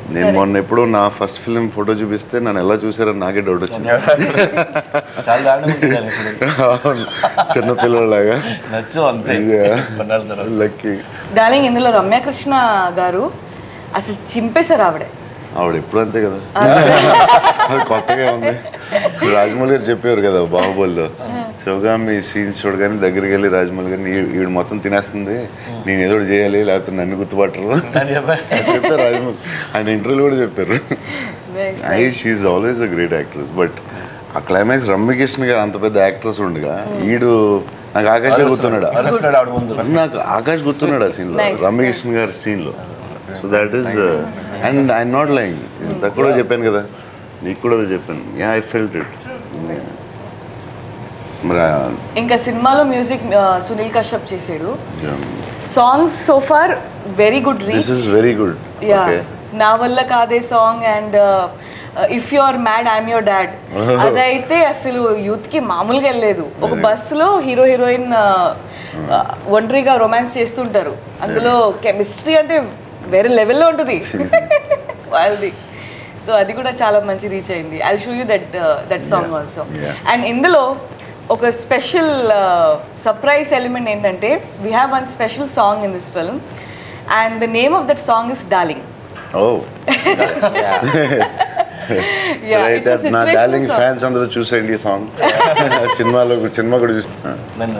నేను మొన్న ఎప్పుడు నా ఫస్ట్ ఫిల్మ్ ఫోటో చూపిస్తే నన్ను ఎలా చూసారని నాకే డౌట్ వచ్చింది చాలా దారుణంగా ఉంటుంది కానీ ఇప్పుడు అవును. చిన్న పిల్లలాగా నచ్చు అంతే Yeah. కొన్నాళ్ళ తర్వాత లక్కీ డార్లింగ్ ఇందులో రమ్యకృష్ణ గారు అసలు చింపేశారు ఆవిడ ఆవిడ ఎప్పుడు అంతే కదా అది కొత్తగా ఉంది రాజమౌళి గారు చెప్పారు కదా బాహుబలిలో శివగామి సీన్స్ చూడగానే దగ్గరికి వెళ్ళి రాజమౌళి గారిని "ఈ- ఈవిడ మొత్తం తినేస్తుంది నేను ఏదో ఒకటి చేయాలి లేకపోతే నన్ను గుర్తుపట్టరు అని చెప్పా అని చెప్పారు రాజమౌళి ఆయన ఇంటర్వ్యూలో కూడా చెప్పారు Nice. I she always a great actress but uh climax Ramya Krishna garu అంత పెద్ద యాక్ట్రెస్ ఉండగా ఈడు నాకు ఆకాశే గుర్తున్నాడు అరుస్తున్నాడు ఆవిడ ముందు నాకు ఆకాష్ గుర్తున్నాడు ఆ సీన్ లో Nice. రమ్యకృష్ణ గారి సీన్ లో so that is and I not lying ఇంత కూడా చెప్పాను కదా నీకు కూడా అదే చెప్పాను యా ఐ ఫెల్ట్ ఇట్ మరి ఇంకా సినిమాలో మ్యూజిక్ సునీల్ కశ్యప్ చేసాడు songs so far very good this reach is very good yeah okay నా వల్ల కాదే song and if you are mad I'm your dad అదైతే అసలు యూత్ కి మామూలుగా వెళ్ళలేదు ఒక బస్సులో హీరో హీరోయిన్ ఒంటరిగా రొమాన్స్ చేస్తుంటారు అందులో కెమిస్ట్రీ అంటే వేరే లెవెల్లో ఉంటుంది వాళ్ళది సో అది కూడా చాలా మంచి రీచ్ అయింది I show you that that song also Yeah. And ఇందులో ఒక స్పెషల్ సర్ప్రైజ్ ఎలిమెంట్ ఏంటంటే we have one special song in this film and the name of that song is darling ఓ అయితే నా డార్లింగ్ ఫ్యాన్స్ అందరూ చూసేయండి ఈ సాంగ్ సినిమాలో సినిమా కూడా చూసి నన్ను